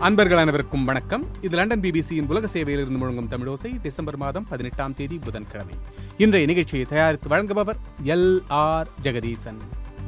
அன்பர்கள் அனைவருக்கும் வணக்கம் இது லண்டன் பிபிசியின் உலக சேவையிலிருந்து முழங்கும் தமிழோசை டிசம்பர் மாதம் பதினெட்டாம் தேதி புதன்கிழமை இன்றைய நிகழ்ச்சியை தயாரித்து வழங்குபவர் எல் ஆர் ஜெகதீசன்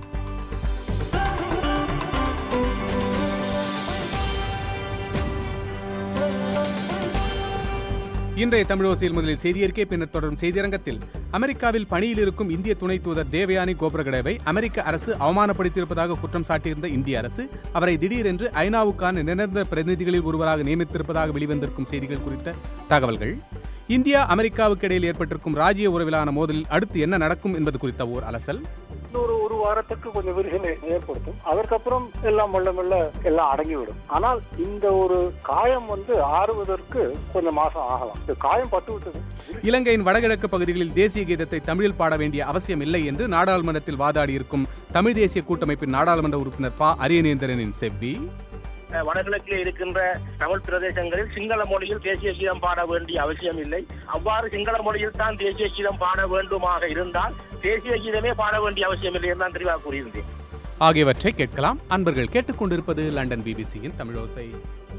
இன்றைய தமிழோசையில் முதலில் செய்தியறிக்கை பின்னர் தொடரும் செய்தியரங்கத்தில் அமெரிக்காவில் பணியில் இருக்கும் இந்திய துணை தூதர் தேவயானி கோபரகடேவை அமெரிக்க அரசு அவமானப்படுத்தியிருப்பதாக குற்றம் சாட்டியிருந்த இந்திய அரசு அவரை திடீரென்று ஐநாவுக்கான நிரந்தர பிரதிநிதிகளில் ஒருவராக நியமித்திருப்பதாக வெளிவந்திருக்கும் செய்திகள் குறித்த தகவல்கள் இந்தியா அமெரிக்காவுக்கு இடையில் ஏற்பட்டிருக்கும் ராஜ்ய உறவிலான மோதலில் அடுத்து என்ன நடக்கும் என்பது குறித்த ஓர் அலசல் ஒரு ஒரு வாரத்துக்கு கொஞ்சம் விரிசலை ஏற்படுத்தும் அதற்கப்புறம் எல்லாம் மெல்ல மெல்ல எல்லாம் அடங்கிவிடும் ஆனால் இந்த ஒரு காயம் வந்து ஆறுவதற்கு கொஞ்சம் மாசம் ஆகலாம் இந்த காயம் பட்டு விட்டது இலங்கையின் வடகிழக்கு பகுதிகளில் தேசிய கீதத்தை தமிழில் பாட வேண்டிய அவசியம் இல்லை என்று நாடாளுமன்றத்தில் வாதாடியிருக்கும் தமிழ் தேசிய கூட்டமைப்பின் நாடாளுமன்ற உறுப்பினர் ப அரியநேந்திரனின் செவ்வி வடகிழக்கில் இருக்கின்ற தமிழ் பிரதேசங்களில் சிங்கள மொழியில் தேசிய கீதம் பாட வேண்டிய அவசியம் இல்லை அவ்வாறு சிங்கள மொழியில் தான் தேசிய கீதம் பாட வேண்டுமாக இருந்தால் தேசிய கீதமே பாட வேண்டிய அவசியம் இல்லை என்று நான் தெளிவாக கூறியிருந்தேன் ஆகியவற்றை கேட்கலாம் அன்பர்கள் கேட்டுக்கொண்டிருப்பது லண்டன் பிபிசியின் தமிழோசை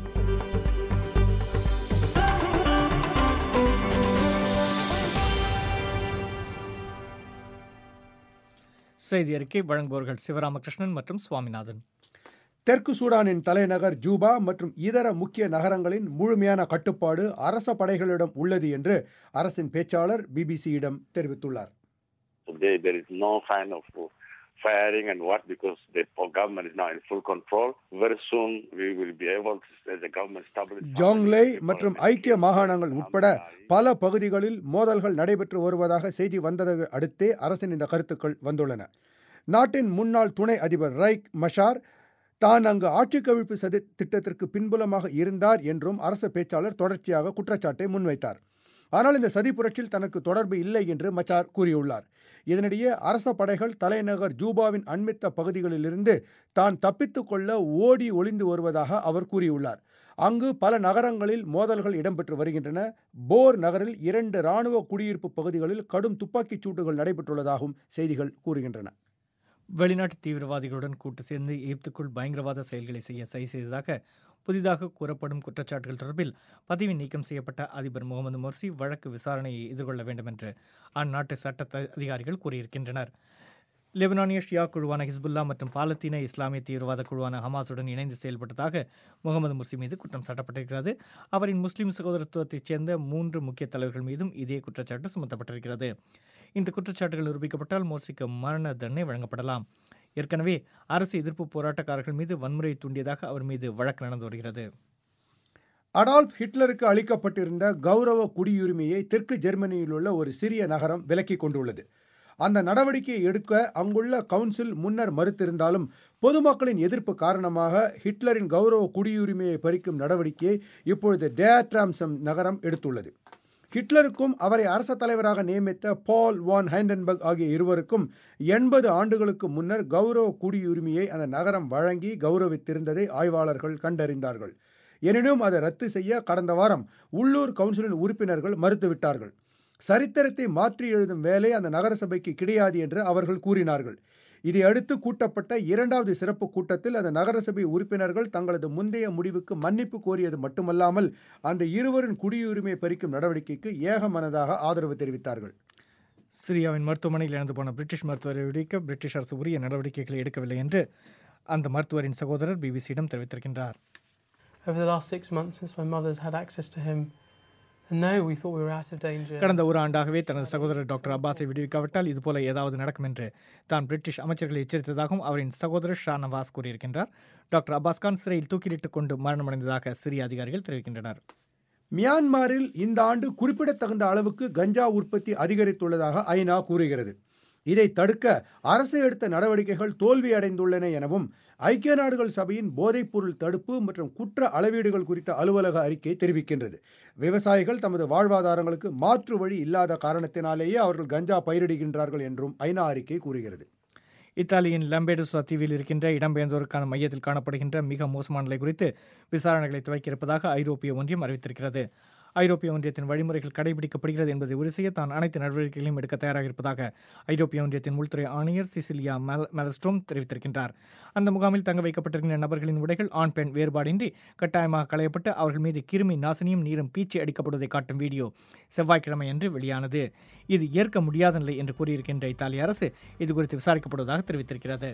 செய்தி அறிக்கை வழங்குபவர்கள் சிவராமகிருஷ்ணன் மற்றும் சுவாமிநாதன் தெற்கு சூடானின் தலைநகர் ஜூபா மற்றும் இதர முக்கிய நகரங்களின் முழுமையான கட்டுப்பாடு அரச படைகளிடம் உள்ளது என்று அரசின் பேச்சாளர் பிபிசியிடம் தெரிவித்துள்ளார் Today there is no sign of firing and what because the government is now in full control. Very soon we will be able to as the government establish. ஜோங்லே மற்றும் ஐக்கிய மாகாணங்கள் உட்பட பல பகுதிகளில் மோதல்கள் நடைபெற்று வருவதாக செய்தி வந்ததை அடுத்தே அரசின் இந்த கருத்துக்கள் வந்துள்ளன நாட்டின் முன்னாள் துணை அதிபர் ரைக் மஷார் தான் அங்கு ஆட்சி கவிழ்ப்பு சதி திட்டத்திற்கு பின்புலமாக இருந்தார் என்றும் அரசு பேச்சாளர் தொடர்ச்சியாக குற்றச்சாட்டை முன்வைத்தார் ஆனால் இந்த சதி புரட்சியில் தனக்கு தொடர்பு இல்லை என்று மச்சார் கூறியுள்ளார் இதனிடையே அரச படைகள் தலைநகர் ஜூபாவின் அண்மித்த பகுதிகளிலிருந்து தான் தப்பித்துக் கொள்ள ஓடி ஒளிந்து வருவதாக அவர் கூறியுள்ளார் அங்கு பல நகரங்களில் மோதல்கள் இடம்பெற்று வருகின்றன போர் நகரில் இரண்டு இராணுவ குடியிருப்பு பகுதிகளில் கடும் துப்பாக்கிச் சூட்டுகள் நடைபெற்றுள்ளதாகவும் செய்திகள் கூறுகின்றன வெளிநாட்டு தீவிரவாதிகளுடன் கூட்டு சேர்ந்து எகிப்துக்குள் பயங்கரவாத செயல்களை செய்ய சரி செய்ததாக புதிதாக கூறப்படும் குற்றச்சாட்டுகள் தொடர்பில் பதவி நீக்கம் செய்யப்பட்ட அதிபர் முகமது மொர்சி வழக்கு விசாரணையை எதிர்கொள்ள வேண்டும் என்று அந்நாட்டு சட்ட அதிகாரிகள் கூறியிருக்கின்றனர் லெபனானிய ஷியா குழுவான ஹிஸ்புல்லா மற்றும் பாலத்தீன இஸ்லாமிய தீவிரவாத குழுவான ஹமாஸுடன் இணைந்து செயல்பட்டதாக முகமது முர்சி மீது குற்றம் சாட்டப்பட்டிருக்கிறது அவரின் முஸ்லிம் சகோதரத்துவத்தைச் சேர்ந்த மூன்று முக்கிய தலைவர்கள் மீதும் இதே குற்றச்சாட்டு சுமத்தப்பட்டிருக்கிறது இந்த குற்றச்சாட்டுகள் நிரூபிக்கப்பட்டால் மோர்சிக்கு மரண தண்டனை வழங்கப்படலாம் ஏற்கனவே அரசு எதிர்ப்பு போராட்டக்காரர்கள் மீது வன்முறையை தூண்டியதாக அவர் மீது வழக்கு நடந்து வருகிறது அடால்ஃப் ஹிட்லருக்கு அளிக்கப்பட்டிருந்த கௌரவ குடியுரிமையை தெற்கு ஜெர்மனியில் உள்ள ஒரு சிறிய நகரம் விலக்கிக் கொண்டுள்ளது அந்த நடவடிக்கையை எடுக்க அங்குள்ள கவுன்சில் முன்னர் மறுத்திருந்தாலும் பொதுமக்களின் எதிர்ப்பு காரணமாக ஹிட்லரின் கௌரவ குடியுரிமையை பறிக்கும் நடவடிக்கையை இப்பொழுது டேட்ராம்சம் நகரம் எடுத்துள்ளது ஹிட்லருக்கும் அவரை அரச தலைவராக நியமித்த பால் வான் ஹைண்டன்பர்க் ஆகிய இருவருக்கும் எண்பது ஆண்டுகளுக்கு முன்னர் கௌரவ குடியுரிமையை அந்த நகரம் வழங்கி கௌரவித்திருந்ததை ஆய்வாளர்கள் கண்டறிந்தார்கள் எனினும் அதை ரத்து செய்ய கடந்த வாரம் உள்ளூர் கவுன்சிலின் உறுப்பினர்கள் மறுத்துவிட்டார்கள் சரித்திரத்தை மாற்றி எழுதும் வேலை அந்த நகரசபைக்கு கிடையாது என்று அவர்கள் கூறினார்கள் இதை அடுத்து கூட்டப்பட்ட இரண்டாவது சிறப்பு கூட்டத்தில் அந்த நகரசபை உறுப்பினர்கள் தங்களது முந்தைய முடிவுக்கு மன்னிப்பு கோரியது மட்டுமல்லாமல் அந்த இருவரின் குடியுரிமை பறிக்கும் நடவடிக்கைக்கு ஏகமனதாக ஆதரவு தெரிவித்தார்கள் சிரியாவின் மருத்துவமனையில் இழந்து போன பிரிட்டிஷ் மருத்துவரை விடுவிக்க பிரிட்டிஷ் அரசு உரிய நடவடிக்கைகளை எடுக்கவில்லை என்று அந்த மருத்துவரின் சகோதரர் பிபிசியிடம் தெரிவித்திருக்கின்றார் over the last six months since my mother's had access to him. And no, we thought we were out of danger. கடந்த ஒரு ஆண்டாகவே தனது சகோதரர் டாக்டர் அப்பாஸை விடுவிக்காவிட்டால் இதுபோல ஏதாவது நடக்கும் என்று தான் பிரிட்டிஷ் அமைச்சர்களை எச்சரித்ததாகவும் அவரின் சகோதரர் ஷா நவாஸ் கூறியிருக்கின்றார் டாக்டர் அப்பாஸ் கான் சிறையில் தூக்கிலிட்டுக் கொண்டு மரணமடைந்ததாக சிரிய அதிகாரிகள் தெரிவிக்கின்றனர் மியான்மரில் இந்த ஆண்டு குறிப்பிடத்தகுந்த அளவுக்கு கஞ்சா உற்பத்தி அதிகரித்துள்ளதாக ஐநா கூறுகிறது இதை தடுக்க அரசு எடுத்த நடவடிக்கைகள் தோல்வியடைந்துள்ளன எனவும் ஐக்கிய நாடுகள் சபையின் போதைப்பொருள் தடுப்பு மற்றும் குற்ற அளவீடுகள் குறித்த அலுவலக அறிக்கை தெரிவிக்கின்றது விவசாயிகள் தமது வாழ்வாதாரங்களுக்கு மாற்று வழி இல்லாத காரணத்தினாலேயே அவர்கள் கஞ்சா பயிரிடுகின்றார்கள் என்றும் ஐநா அறிக்கை கூறுகிறது இத்தாலியின் லம்பேடுசா தீவில் இருக்கின்ற இடம்பெயர்ந்தோருக்கான மையத்தில் காணப்படுகின்ற மிக மோசமான நிலை குறித்து விசாரணைகளை துவக்கியிருப்பதாக ஐரோப்பிய ஒன்றியம் அறிவித்திருக்கிறது ஐரோப்பிய ஒன்றியத்தின் வழிமுறைகள் கடைபிடிக்கப்படுகிறது என்பதை உறுதி செய்ய தான் அனைத்து நடவடிக்கைகளையும் எடுக்க தயாராக இருப்பதாக ஐரோப்பிய ஒன்றியத்தின் உள்துறை ஆணையர் சிசிலியா மெல் மெலஸ்ட்ரோம் தெரிவித்திருக்கின்றார் அந்த முகாமில் தங்க வைக்கப்பட்டிருக்கின்ற நபர்களின் உடைகள் ஆண் பெண் வேறுபாடின்றி கட்டாயமாக களையப்பட்டு அவர்கள் மீது கிருமி நாசினியும் நீரும் பீச்சி அடிக்கப்படுவதை காட்டும் வீடியோ செவ்வாய்க்கிழமை அன்று வெளியானது இது ஏற்க முடியாத நிலை என்று கூறியிருக்கின்ற இத்தாலிய அரசு இது குறித்து விசாரிக்கப்படுவதாக தெரிவித்திருக்கிறது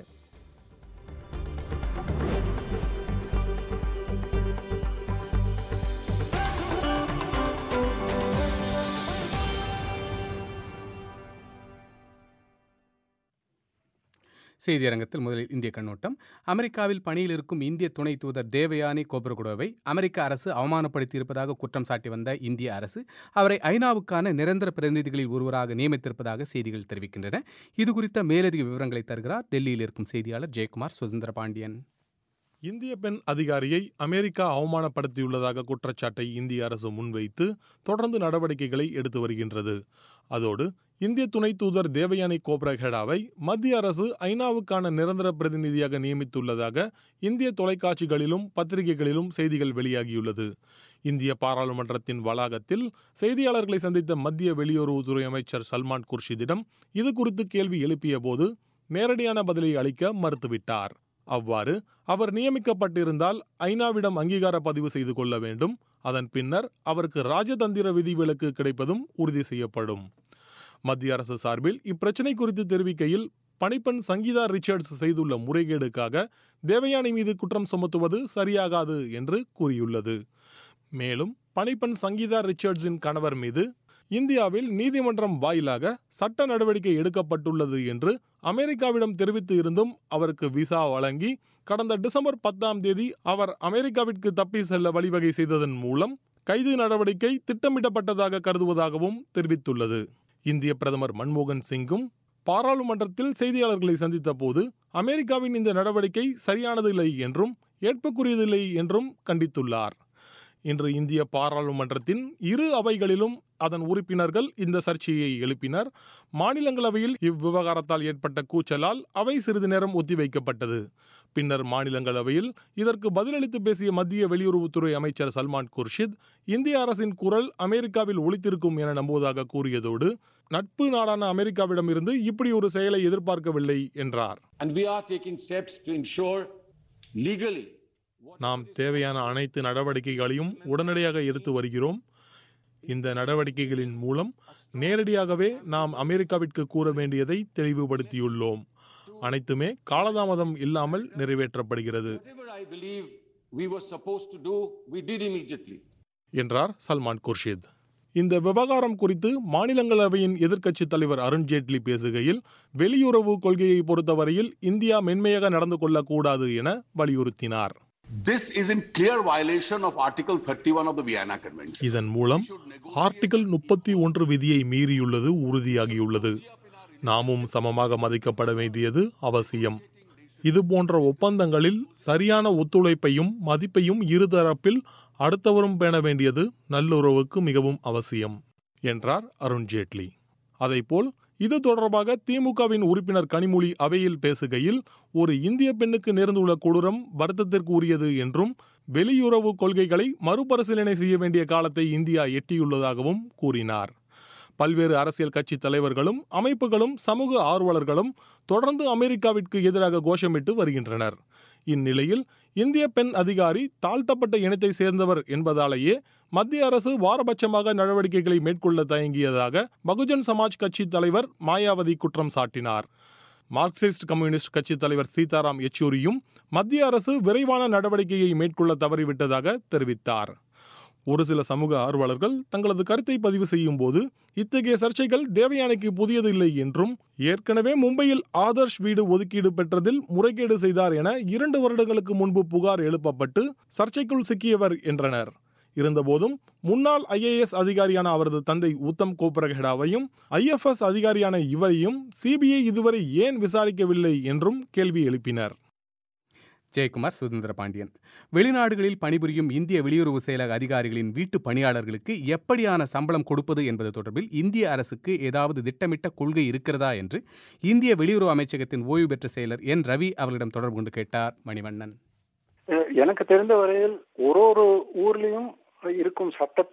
செய்தியரங்கத்தில் முதலில் இந்திய கண்ணோட்டம் அமெரிக்காவில் பணியில் இருக்கும் இந்திய துணை தூதர் தேவயானி கோபுரகுடோவை அமெரிக்க அரசு அவமானப்படுத்தியிருப்பதாக குற்றம் சாட்டி வந்த இந்திய அரசு அவரை ஐநாவுக்கான நிரந்தர பிரதிநிதிகளில் ஒருவராக நியமித்திருப்பதாக செய்திகள் தெரிவிக்கின்றன இது குறித்த மேலதிக விவரங்களை தருகிறார் டெல்லியில் இருக்கும் செய்தியாளர் ஜெயக்குமார் சுதந்திர பாண்டியன் இந்திய பெண் அதிகாரியை அமெரிக்கா அவமானப்படுத்தியுள்ளதாக குற்றச்சாட்டை இந்திய அரசு முன்வைத்து தொடர்ந்து நடவடிக்கைகளை எடுத்து வருகின்றது அதோடு இந்திய துணை தூதர் தேவயானி கோப்ரஹெடாவை மத்திய அரசு ஐநாவுக்கான நிரந்தர பிரதிநிதியாக நியமித்துள்ளதாக இந்திய தொலைக்காட்சிகளிலும் பத்திரிகைகளிலும் செய்திகள் வெளியாகியுள்ளது இந்திய பாராளுமன்றத்தின் வளாகத்தில் செய்தியாளர்களை சந்தித்த மத்திய வெளியுறவுத்துறை அமைச்சர் சல்மான் குர்ஷிதிடம் இது குறித்து கேள்வி எழுப்பிய போது நேரடியான பதிலை அளிக்க மறுத்துவிட்டார் அவ்வாறு அவர் நியமிக்கப்பட்டிருந்தால் ஐநாவிடம் அங்கீகார பதிவு செய்து கொள்ள வேண்டும் அதன் பின்னர் அவருக்கு ராஜதந்திர விதிவிலக்கு கிடைப்பதும் உறுதி செய்யப்படும் மத்திய அரசு சார்பில் இப்பிரச்சினை குறித்து தெரிவிக்கையில் பணிப்பெண் சங்கீதா ரிச்சர்ட்ஸ் செய்துள்ள முறைகேடுக்காக தேவயானி மீது குற்றம் சுமத்துவது சரியாகாது என்று கூறியுள்ளது மேலும் பணிப்பெண் சங்கீதா ரிச்சர்ட்ஸின் கணவர் மீது இந்தியாவில் நீதிமன்றம் வாயிலாக சட்ட நடவடிக்கை எடுக்கப்பட்டுள்ளது என்று அமெரிக்காவிடம் தெரிவித்து இருந்தும் அவருக்கு விசா வழங்கி கடந்த டிசம்பர் பத்தாம் தேதி அவர் அமெரிக்காவிற்கு தப்பி செல்ல வழிவகை செய்ததன் மூலம் கைது நடவடிக்கை திட்டமிடப்பட்டதாக கருதுவதாகவும் தெரிவித்துள்ளது இந்திய பிரதமர் மன்மோகன் சிங்கும் பாராளுமன்றத்தில் செய்தியாளர்களை சந்தித்த போது அமெரிக்காவின் இந்த நடவடிக்கை சரியானதில்லை என்றும் ஏற்புக்குரியதில்லை என்றும் கண்டித்துள்ளார் இன்று இந்திய பாராளுமன்றத்தின் இரு அவைகளிலும் அதன் உறுப்பினர்கள் இந்த சர்ச்சையை எழுப்பினர் மாநிலங்களவையில் இவ்விவகாரத்தால் ஏற்பட்ட கூச்சலால் அவை சிறிது நேரம் ஒத்திவைக்கப்பட்டது பின்னர் மாநிலங்களவையில் இதற்கு பதிலளித்து பேசிய மத்திய வெளியுறவுத்துறை அமைச்சர் சல்மான் குர்ஷித் இந்திய அரசின் குரல் அமெரிக்காவில் ஒழித்திருக்கும் என நம்புவதாக கூறியதோடு நட்பு நாடான அமெரிக்காவிடமிருந்து இப்படி ஒரு செயலை எதிர்பார்க்கவில்லை என்றார் And we are taking steps to ensure legally நாம் தேவையான அனைத்து நடவடிக்கைகளையும் உடனடியாக எடுத்து வருகிறோம் இந்த நடவடிக்கைகளின் மூலம் நேரடியாகவே நாம் அமெரிக்காவிற்கு கூற வேண்டியதை தெளிவுபடுத்தியுள்ளோம் அனைத்துமே காலதாமதம் இல்லாமல் நிறைவேற்றப்படுகிறது whatever I believe we were supposed to do, we did immediately. என்றார் சல்மான் குர்ஷித் இந்த விவகாரம் குறித்து மாநிலங்களவையின் எதிர்க்கட்சித் தலைவர் அருண் ஜேட்லி பேசுகையில் வெளியுறவு கொள்கையை பொறுத்தவரையில் இந்தியா மென்மையாக நடந்து கொள்ளக்கூடாது என வலியுறுத்தினார் This is in clear violation of Article 31 of the Vienna Convention. இதன் மூலம் ஆர்டிகிள் முப்பத்தி ஒன்று விதியை மீறியுள்ளது உறுதியாகியுள்ளது நாமும் சமமாக மதிக்கப்பட வேண்டியது அவசியம் இது போன்ற ஒப்பந்தங்களில் சரியான ஒத்துழைப்பையும் மதிப்பையும் இருதரப்பில் அடுத்தவரும் பேண வேண்டியது நல்லுறவுக்கு மிகவும் அவசியம் என்றார் அருண் ஜேட்லி அதைப்போல் இது தொடர்பாக திமுகவின் உறுப்பினர் கனிமொழி அவையில் பேசுகையில் ஒரு இந்திய பெண்ணுக்கு நேர்ந்துள்ள கொடூரம் வருத்தத்திற்கு உரியது என்றும் வெளியுறவு கொள்கைகளை மறுபரிசீலனை செய்ய வேண்டிய காலத்தை இந்தியா எட்டியுள்ளதாகவும் கூறினார் பல்வேறு அரசியல் கட்சி தலைவர்களும் அமைப்புகளும் சமூக ஆர்வலர்களும் தொடர்ந்து அமெரிக்காவிற்கு எதிராக கோஷமிட்டு வருகின்றனர் இந்நிலையில் இந்திய பெண் அதிகாரி தாழ்த்தப்பட்ட இனத்தை சேர்ந்தவர் என்பதாலேயே மத்திய அரசு பாரபட்சமாக நடவடிக்கைகளை மேற்கொள்ள தயங்கியதாக பகுஜன் சமாஜ் கட்சி தலைவர் மாயாவதி குற்றம் சாட்டினார் மார்க்சிஸ்ட் கம்யூனிஸ்ட் கட்சி தலைவர் சீதாராம் யெச்சூரியும் மத்திய அரசு விரைவான நடவடிக்கையை மேற்கொள்ள தவறிவிட்டதாக தெரிவித்தார் ஒரு சில சமூக ஆர்வலர்கள் தங்களது கருத்தை பதிவு செய்யும் போது இத்தகைய சர்ச்சைகள் தேவயானைக்கு புதியதில்லை என்றும் ஏற்கனவே மும்பையில் ஆதர்ஷ் வீடு ஒதுக்கீடு பெற்றதில் முறைகேடு செய்தார் என இரண்டு வருடங்களுக்கு முன்பு புகார் எழுப்பப்பட்டு சர்ச்சைக்குள் சிக்கியவர் என்றனர் இருந்தபோதும் முன்னாள் ஐஏஎஸ் அதிகாரியான அவரது தந்தை உத்தம் கோப்ரகெடாவையும் ஐஎஃப்எஸ் அதிகாரியான இவரையும் சிபிஐ இதுவரை ஏன் விசாரிக்கவில்லை என்றும் கேள்வி எழுப்பினர் ஜெயக்குமார் சுதந்திர பாண்டியன் வெளிநாடுகளில் பணிபுரியும் இந்திய வெளியுறவு செயலக அதிகாரிகளின் வீட்டு பணியாளர்களுக்கு எப்படியான சம்பளம் கொடுப்பது என்பது தொடர்பில் இந்திய அரசுக்கு ஏதாவது திட்டமிட்ட கொள்கை இருக்கிறதா என்று இந்திய வெளியுறவு அமைச்சகத்தின் ஓய்வு பெற்ற செயலர் என் ரவி அவர்களிடம் தொடர்பு கொண்டு கேட்டார் மணிவண்ணன் அஹ் எனக்கு தெரிந்த வரையில் ஒரு ஒரு ஊர்லயும் இருக்கும் சட்டத்தை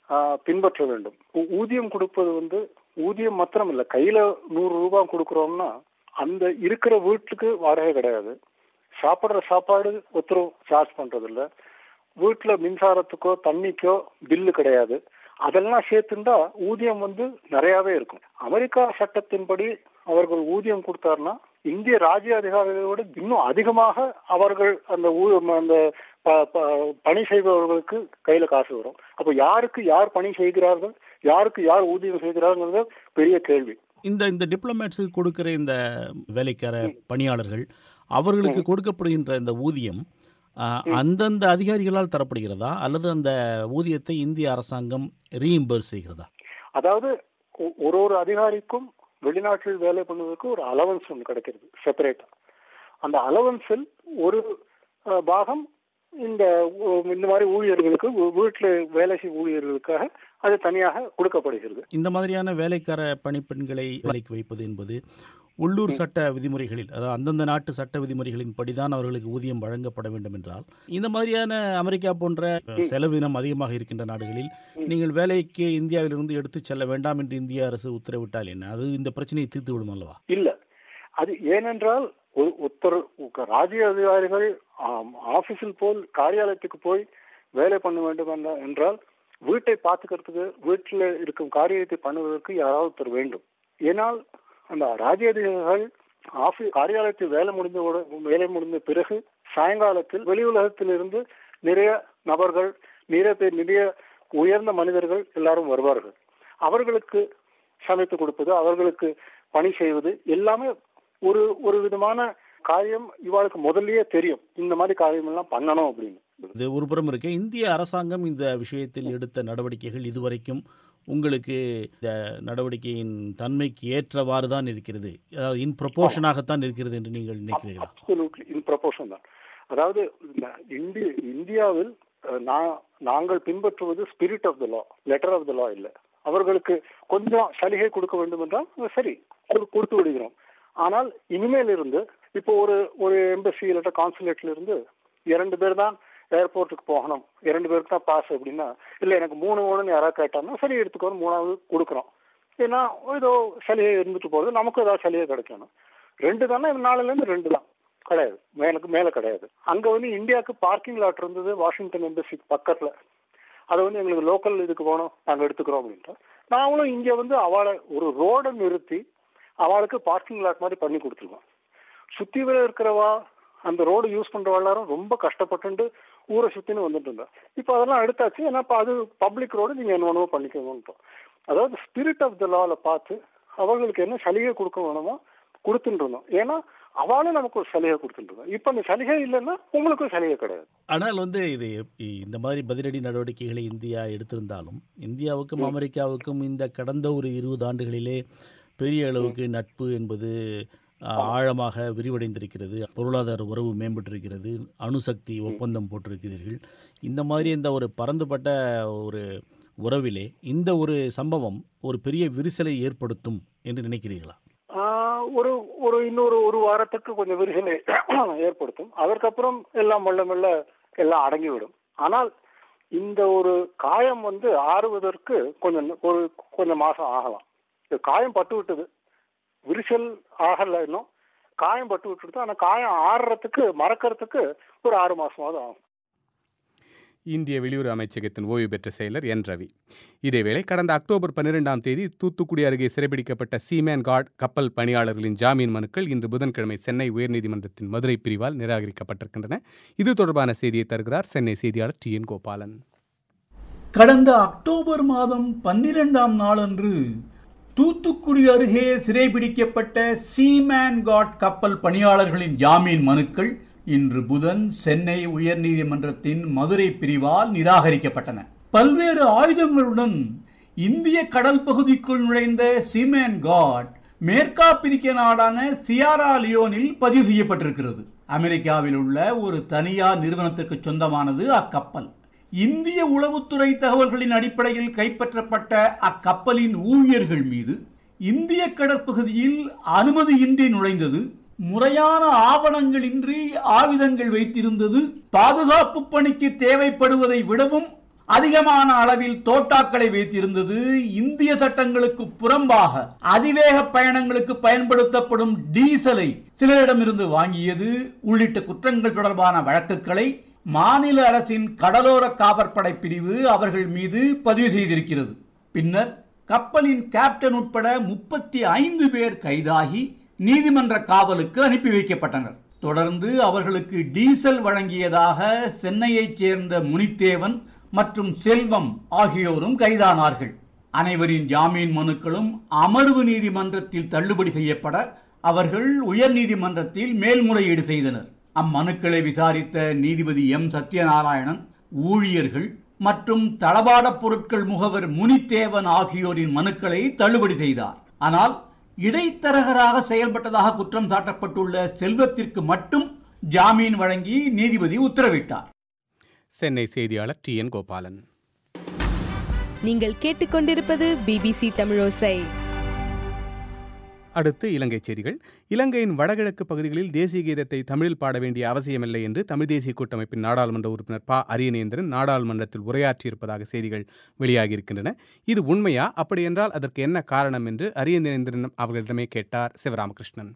ஆஹ், பின்பற்ற வேண்டும் ஊ- ஊதியம் கொடுப்பது வந்து ஊதியம் மாத்திரம் இல்ல கையில நூறு ரூபாய் கொடுக்கறோம்னா அந்த இருக்கிற வீட்டுக்கு வாடகை கிடையாது சாப்பிடுற சாப்பாடு ஒருத்தரும் சார்ஜ் பண்றது இல்ல வீட்டுல மின்சாரத்துக்கோ தண்ணிக்கோ பில்லு கிடையாது அதெல்லாம் சேர்த்துண்டா ஊதியம் வந்து நிறையவே இருக்கும் அமெரிக்கா சட்டத்தின்படி அவர்கள் ஊதியம் கொடுத்தாருன்னா இந்திய ராஜ்ய அதிகாரிகளோட இன்னும் அதிகமாக அவர்கள் அந்த ஊ- அந்த ப- ப- பணி செய்பவர்களுக்கு கையில காசு வரும் அப்ப யாருக்கு யார் பணி செய்கிறார்கள் யாருக்கு யார் ஊதியம் செய்கிறார்கள் பெரிய கேள்வி இந்த இந்த டிப்ளமேட்ஸுக்கு கொடுக்கிற இந்த வேலைக்கார பணியாளர்கள் அவர்களுக்கு கொடுக்கப்படுகின்ற இந்த ஊதியம் ஆ, அந்தந்த அதிகாரிகளால் தரப்படுகிறதா அல்லது அந்த ஊதியத்தை இந்திய அரசாங்கம் ரீஇம்பர்ஸ் செய்கிறதா அதாவது ஒ- ஒரு ஒரு அதிகாரிக்கும் வெளிநாட்டில் வேலை பண்ணுவதற்கு ஒரு அலவன்ஸ் ஒன்று கிடைக்கிறது செப்பரேட்டா அந்த அலவன்ஸில் ஒரு அஹ், பாகம் இந்த ஊ- இந்த மாதிரி ஊழியர்களுக்கு வீ- வீட்டுல வேலை செய்யும் ஊழியர்களுக்காக அது தனியாக கொடுக்கப்படுகிறது இந்த மாதிரியான வேலைக்கார பணிப்பெண்களை வேலைக்கு வைப்பது என்பது உள்ளூர் சட்ட விதிமுறைகளில் அதாவது அந்தந்த நாட்டு சட்ட விதிமுறைகளின் படிதான் அவர்களுக்கு ஊதியம் வழங்கப்பட வேண்டும் என்றால் இந்த மாதிரியான அமெரிக்கா போன்ற செலவினம் அதிகமாக இருக்கின்ற நாடுகளில் நீங்கள் வேலைக்கு இந்தியாவிலிருந்து எடுத்துச் செல்ல வேண்டாம் என்று இந்திய அரசு உத்தரவிட்டால் என்ன அது இந்த பிரச்சனையை தீர்த்து விடும் அல்லவா இல்ல அது ஏனென்றால் ஒரு உத்தர ராஜ்ய அதிகாரிகள் ஆம், ஆபீஸில் போல் காரியாலயத்துக்கு போய் வேலை பண்ண வேண்டும் என்ற- என்றால் வீட்டை பார்த்துக்கிறதுக்கு வீட்டில் இருக்கும் காரியத்தை பண்ணுவதற்கு யாராவது ஒருத்தர் வேண்டும் ஏனால் அந்த ராஜ்ய அதிகாரிகள் ஆபீஸ் காரியாலயத்தில் வேலை முடிந்த உட- வேலை முடிந்த பிறகு சாயங்காலத்தில் வெளி உலகத்திலிருந்து நிறைய நபர்கள் நிறைய பேர் நிறைய உயர்ந்த மனிதர்கள் எல்லாரும் வருவார்கள் அவர்களுக்கு சமைத்து கொடுப்பது அவர்களுக்கு பணி செய்வது எல்லாமே ஒரு ஒரு விதமான காரியம் இவாளுக்கு முதல்லயே தெரியும் இந்த மாதிரி காரியம் எல்லாம் பண்ணணும் அப்படின்னு இது ஒரு புறம் இருக்க இந்திய அரசாங்கம் இந்த விஷயத்தில் எடுத்த நடவடிக்கைகள் இதுவரைக்கும் உங்களுக்கு இந்த நடவடிக்கையின் தன்மைக்கு ஏற்றவாறு தான் இருக்கிறது அதாவது இன் ப்ரொபோர்ஷனாகத்தான் இருக்கிறது என்று நீங்கள் நினைக்கிறீர்களா அப்சல்யூட்லி இன் ப்ரொபோர்ஷன் தான் அதாவது இந்த இந்திய இந்தியாவில் அஹ், நா- நாங்கள் பின்பற்றுவது spirit of the law letter of the law இல்ல அவர்களுக்கு கொஞ்சம் சலுகை கொடுக்க வேண்டும் என்றால் அஹ், சரி கொடு- கொடுத்து விடுகிறோம் ஆனால் இனிமேல் இருந்து இப்போ ஒரு ஒரு எம்பசி இல்லாட்ட கான்சுலேட்ல இருந்து இரண்டு பேர் தான் ஏர்போர்ட்டுக்கு போகணும் இரண்டு பேருக்கு தான் பாஸ் அப்படின்னா இல்ல எனக்கு மூணு வேணும்னு யாராவது கேட்டாங்கன்னா சரி எடுத்துக்கோ மூணாவது கொடுக்குறோம் ஏன்னா ஏதோ சலுகை இருந்துட்டு போகுது நமக்கு ஏதாவது சலுகை கிடைக்கணும் ரெண்டு தானே நாலுல இருந்து ரெண்டு தான் கிடையாது மேலுக்கு மேல கிடையாது அங்க வந்து இந்தியாவுக்கு பார்க்கிங் லாட் இருந்தது வாஷிங்டன் எம்பசி பக்கத்துல அதை வந்து எங்களுக்கு லோக்கல் இதுக்கு போகணும் நாங்க எடுத்துக்கிறோம் அப்படின்ட்டு நாங்களும் இங்க வந்து அவளை ஒரு ரோடை நிறுத்தி அவளுக்கு பார்க்கிங் லாட் மாதிரி பண்ணி கொடுத்துருக்கோம் சுத்தி வர இருக்கிறவா அந்த ரோடு யூஸ் பண்றவா எல்லாரும் ரொம்ப கஷ்டப்பட்டு ஊரை சுத்தின்னு வந்துட்டு இருந்தா இப்போ அதெல்லாம் எடுத்தாச்சு ஏன்னா இப்ப அது பப்ளிக் ரோடு நீங்க என்ன வேணுமோ பண்ணிக்கணும்ட்டோம் அதாவது ஸ்பிரிட் ஆஃப் த லால பார்த்து அவர்களுக்கு என்ன சலுகை கொடுக்க வேணுமோ கொடுத்துட்டு இருந்தோம் ஏன்னா அவளும் நமக்கு ஒரு சலுகை கொடுத்துட்டு இருந்தோம் இப்போ அந்த சலுகை இல்லைன்னா உங்களுக்கும் சலுகை கிடையாது ஆனால் வந்து இது இ- இந்த மாதிரி பதிலடி நடவடிக்கைகளை இந்தியா எடுத்திருந்தாலும் இந்தியாவுக்கும் அமெரிக்காவுக்கும் இந்த கடந்த ஒரு இருபது ஆண்டுகளிலே பெரிய அளவுக்கு நட்பு என்பது ஆ, ஆழமாக விரிவடைந்திருக்கிறது பொருளாதார உறவு மேம்பட்டிருக்கிறது அணுசக்தி ஒப்பந்தம் போட்டிருக்கிறீர்கள் இந்த மாதிரி இந்த ஒரு பரந்துபட்ட ஒரு உறவிலே இந்த ஒரு சம்பவம் ஒரு பெரிய விரிசலை ஏற்படுத்தும் என்று நினைக்கிறீர்களா ஆஹ் ஒரு ஒரு இன்னொரு ஒரு வாரத்துக்கு கொஞ்சம் விரிசலை ஏற்படுத்தும் அதற்கப்புறம் எல்லாம் மெல்ல மெல்ல எல்லாம் அடங்கிவிடும் ஆனால் இந்த ஒரு காயம் வந்து ஆறுவதற்கு கொஞ்சம் ஒரு கொஞ்சம் மாசம் ஆகலாம் இது காயம் பட்டு விட்டது விரிசல் ஆகல இன்னும் காயம் பட்டு விட்டுடுது ஆனா காயம் ஆறுறதுக்கு மறக்கறதுக்கு ஒரு ஆறு மாசமாவது ஆகும் இந்திய வெளியுறவு அமைச்சகத்தின் ஓய்வு பெற்ற செயலர் என் ரவி இதேவேளை கடந்த அக்டோபர் பன்னிரெண்டாம் தேதி தூத்துக்குடி அருகே சிறைபிடிக்கப்பட்ட சீமேன் கார்ட் கப்பல் பணியாளர்களின் ஜாமீன் மனுக்கள் இன்று புதன்கிழமை சென்னை உயர்நீதிமன்றத்தின் மதுரை பிரிவால் நிராகரிக்கப்பட்டிருக்கின்றன இது தொடர்பான செய்தியை தருகிறார் சென்னை செய்தியாளர் டி என் கோபாலன் கடந்த அக்டோபர் மாதம் பன்னிரெண்டாம் நாளன்று தூத்துக்குடி அருகே சிறைபிடிக்கப்பட்ட சீமேன் காட் கப்பல் பணியாளர்களின் ஜாமீன் மனுக்கள் இன்று புதன் சென்னை உயர்நீதிமன்றத்தின் மதுரை பிரிவால் நிராகரிக்கப்பட்டன பல்வேறு ஆயுதங்களுடன் இந்திய கடல் பகுதிக்குள் நுழைந்த சீமேன் காட் மேற்காப்பிரிக்க நாடான சியாரா லியோனில் பதிவு செய்யப்பட்டிருக்கிறது அமெரிக்காவில் உள்ள ஒரு தனியார் நிறுவனத்திற்கு சொந்தமானது அக்கப்பல் இந்திய உளவுத்துறை தகவல்களின் அடிப்படையில் கைப்பற்றப்பட்ட அக்கப்பலின் ஊழியர்கள் மீது இந்திய கடற்பகுதியில் அனுமதியின்றி நுழைந்தது முறையான ஆவணங்களின்றி ஆயுதங்கள் வைத்திருந்தது பாதுகாப்பு பணிக்கு தேவைப்படுவதை விடவும் அதிகமான அளவில் தோட்டாக்களை வைத்திருந்தது இந்திய சட்டங்களுக்கு புறம்பாக அதிவேக பயணங்களுக்கு பயன்படுத்தப்படும் டீசலை சிலரிடமிருந்து வாங்கியது உள்ளிட்ட குற்றங்கள் தொடர்பான வழக்குகளை மாநில அரசின் கடலோர காவற்படை பிரிவு அவர்கள் மீது பதிவு செய்திருக்கிறது பின்னர் கப்பலின் கேப்டன் உட்பட முப்பத்தி ஐந்து பேர் கைதாகி நீதிமன்ற காவலுக்கு அனுப்பி வைக்கப்பட்டனர் தொடர்ந்து அவர்களுக்கு டீசல் வழங்கியதாக சென்னையைச் சேர்ந்த முனித்தேவன் மற்றும் செல்வம் ஆகியோரும் கைதானார்கள் அனைவரின் ஜாமீன் மனுக்களும் அமர்வு நீதிமன்றத்தில் தள்ளுபடி செய்யப்பட அவர்கள் உயர் நீதிமன்றத்தில் மேல்முறையீடு செய்தனர் அம்மனுக்களை விசாரித்த நீதிபதி எம் சத்யநாராயணன் ஊழியர்கள் மற்றும் தளபாட பொருட்கள் முகவர் முனித்தேவன் ஆகியோரின் மனுக்களை தள்ளுபடி செய்தார் ஆனால் இடைத்தரகராக செயல்பட்டதாக குற்றம் சாட்டப்பட்டுள்ள செல்வத்திற்கு மட்டும் ஜாமீன் வழங்கி நீதிபதி உத்தரவிட்டார் சென்னை செய்தியாளர் டி என் கோபாலன் நீங்கள் கேட்டுக்கொண்டிருப்பது பிபிசி தமிழோசை அடுத்து இலங்கை செய்திகள் இலங்கையின் வடகிழக்கு பகுதிகளில் தேசிய கீதத்தை தமிழில் பாட வேண்டிய அவசியமில்லை என்று தமிழ் தேசிய கூட்டமைப்பின் நாடாளுமன்ற உறுப்பினர் ப அரியநேந்திரன் நாடாளுமன்றத்தில் உரையாற்றியிருப்பதாக செய்திகள் வெளியாகியிருக்கின்றன இது உண்மையா அப்படியென்றால் அதற்கு என்ன காரணம் என்று அரியநேந்திரன் அவர்களிடமே கேட்டார் சிவராமகிருஷ்ணன்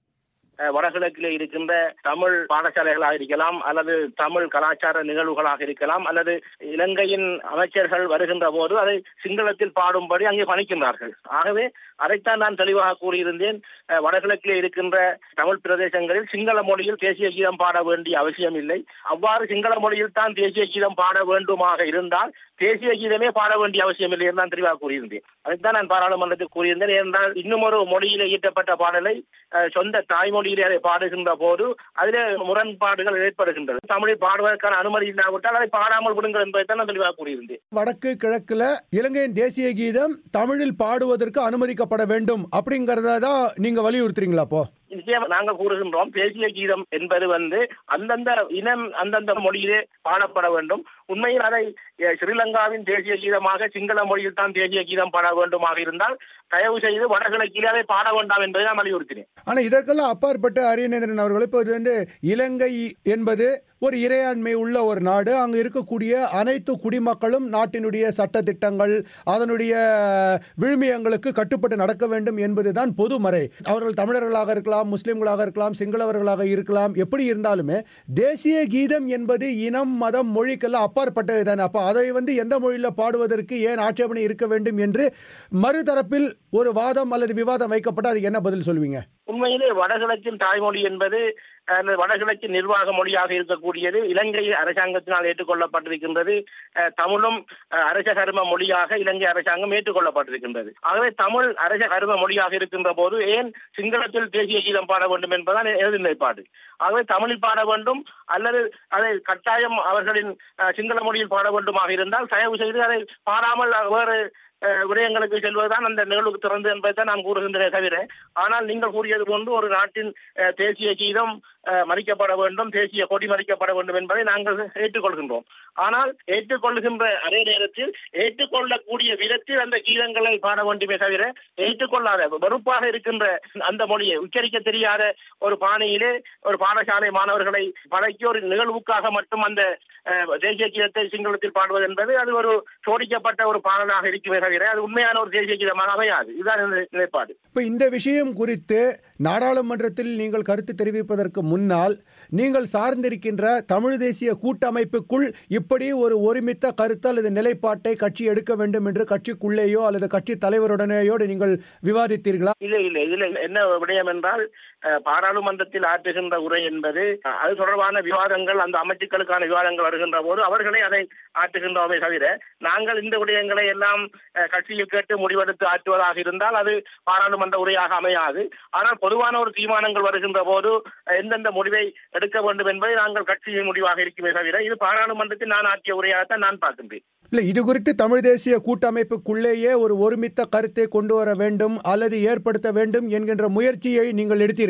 வடகிழக்கிலே இருக்கின்ற தமிழ் பாடசாலைகளாக இருக்கலாம் அல்லது தமிழ் கலாச்சார நிகழ்வுகளாக இருக்கலாம் அல்லது இலங்கையின் அமைச்சர்கள் வருகின்ற போது அதை சிங்களத்தில் பாடும்படி அங்கே பணிக்கின்றார்கள் ஆகவே அதைத்தான் நான் தெளிவாக கூறியிருந்தேன் வடகிழக்கிலே இருக்கின்ற தமிழ் பிரதேசங்களில் சிங்கள மொழியில் தேசிய கீதம் பாட வேண்டிய அவசியம் இல்லை அவ்வாறு சிங்கள மொழியில் தான் தேசிய கீதம் பாட வேண்டுமாக இருந்தால் தேசிய கீதமே பாட வேண்டிய அவசியம் இல்லை என்று நான் தெளிவாக கூறியிருந்தேன் அதைத்தான் நான் பாராளுமன்றத்தில் கூறியிருந்தேன் ஏனென்றால் இன்னும் ஒரு மொழியிலே ஈட்டப்பட்ட பாடலை சொந்த தாய்மொழியிலே அதை பாடுகின்ற போது அதிலே முரண்பாடுகள் ஏற்படுகின்றது தமிழில் பாடுவதற்கான அனுமதி இல்லாவிட்டால் அதை பாடாமல் விடுங்கள் என்பதைத்தான் நான் தெளிவாக கூறியிருந்தேன் வடக்கு கிழக்குல இலங்கையின் தேசிய கீதம் தமிழில் பாடுவதற்கு அனுமதிக்கப்பட வேண்டும் அப்படிங்கறத தான் நீங்க வலியுறுத்துறீங்களா அப்போ நிச்சயம் நாங்கள் கூறுகின்றோம் தேசிய கீதம் என்பது வந்து அந்தந்த இனம் அந்தந்த மொழியிலே பாடப்பட வேண்டும் உண்மையில் அதை ஸ்ரீலங்காவின் தேசிய கீதமாக சிங்கள மொழியில் தான் தேசிய கீதம் பாட வேண்டுமாக இருந்தால் தயவு செய்து வடகிழக்கிலே அதை பாட வேண்டாம் என்பதை நான் வலியுறுத்தினேன் ஆனா இதற்கெல்லாம் அப்பாற்பட்ட அரியநேந்திரன் அவர்கள் இப்போ இது வந்து இலங்கை என்பது ஒரு இறையாண்மை உள்ள ஒரு நாடு அங்கு இருக்கக்கூடிய அனைத்து குடிமக்களும் நாட்டினுடைய சட்டத்திட்டங்கள் அதனுடைய விழுமியங்களுக்கு கட்டுப்பட்டு நடக்க வேண்டும் என்பதுதான் பொதுமறை அவர்கள் தமிழர்களாக இருக்கலாம் முஸ்லிம்களாக இருக்கலாம் சிங்களவர்களாக இருக்கலாம் எப்படி இருந்தாலுமே தேசிய கீதம் என்பது இனம் மதம் மொழிக்கெல்லாம் அப்பாற்பட்டது தானே அப்போ அதை வந்து எந்த மொழியில் பாடுவதற்கு ஏன் ஆட்சேபனை இருக்க வேண்டும் என்று மறுதரப்பில் ஒரு வாதம் அல்லது விவாதம் வைக்கப்பட்டால் அதுக்கு என்ன பதில் சொல்வீங்க உண்மையிலே வடகிழக்கின் தாய்மொழி என்பது அந்த வடகிழக்கு நிர்வாக மொழியாக இருக்கக்கூடியது இலங்கை அரசாங்கத்தினால் ஏற்றுக்கொள்ளப்பட்டிருக்கின்றது தமிழும் அரச கரும மொழியாக இலங்கை அரசாங்கம் ஏற்றுக்கொள்ளப்பட்டிருக்கின்றது ஆகவே தமிழ் அரச கரும மொழியாக இருக்கின்ற போது ஏன் சிங்களத்தில் தேசிய கீதம் பாட வேண்டும் என்பதுதான் எனது நிலைப்பாடு ஆகவே தமிழில் பாட வேண்டும் அல்லது அதை கட்டாயம் அவர்களின் சிங்கள மொழியில் பாட வேண்டுமாக இருந்தால் தயவு செய்து அதை பாடாமல் வேறு விடயங்களுக்கு செல்வதுதான் அந்த நிகழ்வுக்கு திறந்து என்பதைத்தான் நான் கூறுகின்றேன் தவிர ஆனால் நீங்கள் கூறியது போன்று ஒரு நாட்டின் தேசிய கீதம் மறிக்கப்பட வேண்டும் தேசிய கொடி மறிக்கப்பட வேண்டும் என்பதை நாங்கள் ஏற்றுக்கொள்கின்றோம் ஆனால் ஏற்றுக்கொள்கின்ற அதே நேரத்தில் ஏற்றுக்கொள்ளக்கூடிய விதத்தில் அந்த கீதங்களை பாட வேண்டுமே தவிர ஏற்றுக்கொள்ளாத வெறுப்பாக இருக்கின்ற அந்த மொழியை உச்சரிக்க தெரியாத ஒரு பாணியிலே ஒரு பாடசாலை மாணவர்களை பழக்கி ஒரு நிகழ்வுக்காக மட்டும் அந்த தேசிய கீதத்தை சிங்களத்தில் பாடுவது என்பது அது ஒரு சோடிக்கப்பட்ட ஒரு பாடலாக இருக்குமே தவிர அது உண்மையான ஒரு தேசிய கீதமாக அமையாது இதுதான் நிலைப்பாடு இப்ப இந்த விஷயம் குறித்து நாடாளுமன்றத்தில் நீங்கள் கருத்து தெரிவிப்பதற்கு முன்னால் நீங்கள் சார்ந்திருக்கின்ற தமிழ் தேசிய கூட்டமைப்புக்குள் இப்படி ஒரு ஒருமித்த கருத்து அல்லது நிலைப்பாட்டை கட்சி எடுக்க வேண்டும் என்று கட்சிக்குள்ளேயோ அல்லது கட்சி தலைவருடனேயோ நீங்கள் விவாதித்தீர்களா இல்லை இல்லை இதுல என்ன விடயம் என்றால் பாராளுமன்றத்தில் ஆற்றுகின்ற உரை என்பது அது தொடர்பான விவாதங்கள் அந்த அமைச்சுக்களுக்கான விவாதங்கள் வருகின்ற போது அவர்களே அதை ஆற்றுகின்றோமே தவிர நாங்கள் இந்த விடயங்களை எல்லாம் கட்சியில் கேட்டு முடிவெடுத்து ஆற்றுவதாக இருந்தால் அது பாராளுமன்ற உரையாக அமையாது ஆனால் பொதுவான ஒரு தீர்மானங்கள் வருகின்ற போது எந்தெந்த முடிவை எடுக்க வேண்டும் என்பதை நாங்கள் கட்சியின் முடிவாக இருக்குமே தவிர இது பாராளுமன்றத்தில் நான் ஆற்றிய உரையாகத்தான் நான் பார்க்கின்றேன் இல்ல இது குறித்து தமிழ் தேசிய கூட்டமைப்புக்குள்ளேயே ஒரு ஒருமித்த கருத்தை கொண்டு வர வேண்டும் அல்லது ஏற்படுத்த வேண்டும் என்கின்ற முயற்சியை நீங்கள் எடுத்தீர்களா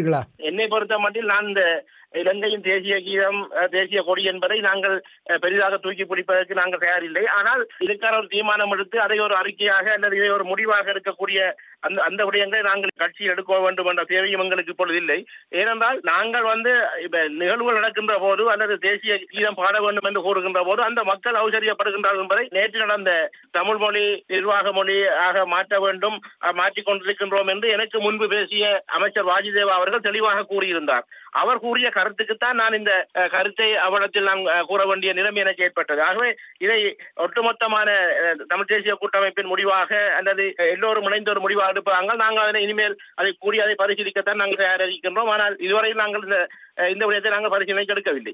என்னை பொறுத்த மட்டில் நான் இந்த இலங்கையின் தேசிய கீதம் அஹ், தேசிய கொடி என்பதை நாங்கள் அஹ், பெரிதாக தூக்கி பிடிப்பதற்கு நாங்கள் தயாரில்லை ஆனால் இதுக்கான ஒரு தீர்மானம் எடுத்து அதை ஒரு அறிக்கையாக அல்லது இதை ஒரு முடிவாக இருக்கக்கூடிய அந்த அந்த விடயங்களை நாங்கள் கட்சியில் எடுக்க வேண்டும் என்ற தேவையும் எங்களுக்கு இப்பொழுது இல்லை ஏனென்றால் நாங்கள் வந்து இப்ப நிகழ்வுகள் நடக்கின்ற போது அல்லது தேசிய கீதம் பாட வேண்டும் என்று கூறுகின்ற போது அந்த மக்கள் அவசரியப்படுகின்றார்கள் என்பதை நேற்று நடந்த தமிழ் மொழி நிர்வாக மொழி ஆக மாற்ற வேண்டும் அஹ், மாற்றிக் கொண்டிருக்கின்றோம் என்று எனக்கு முன்பு பேசிய அமைச்சர் வாஜிதேவா அவர்கள் தெளிவாக கூறியிருந்தார் அவர் கூறிய கருத்துக்குத்தான் நான் இந்த அஹ், கருத்தை அவலத்தில் நான் அஹ், கூற வேண்டிய நிலைமை எனக்கு ஏற்பட்டது ஆகவே இதை ஒட்டுமொத்தமான அஹ், தமிழ் தேசிய கூட்டமைப்பின் முடிவாக அல்லது எல்லோரும் இணைந்த ஒரு முடிவாக எடுப்பாங்க நாங்கள் அதனை இனிமேல் அதை கூடி அதை பரிசீலிக்கத்தான் நாங்கள் தயாரிக்கின்றோம் ஆனால் இதுவரையில் நாங்கள் இந்த அஹ், இந்த விடயத்தை நாங்கள் பரிசீலனைக்கு எடுக்கவில்லை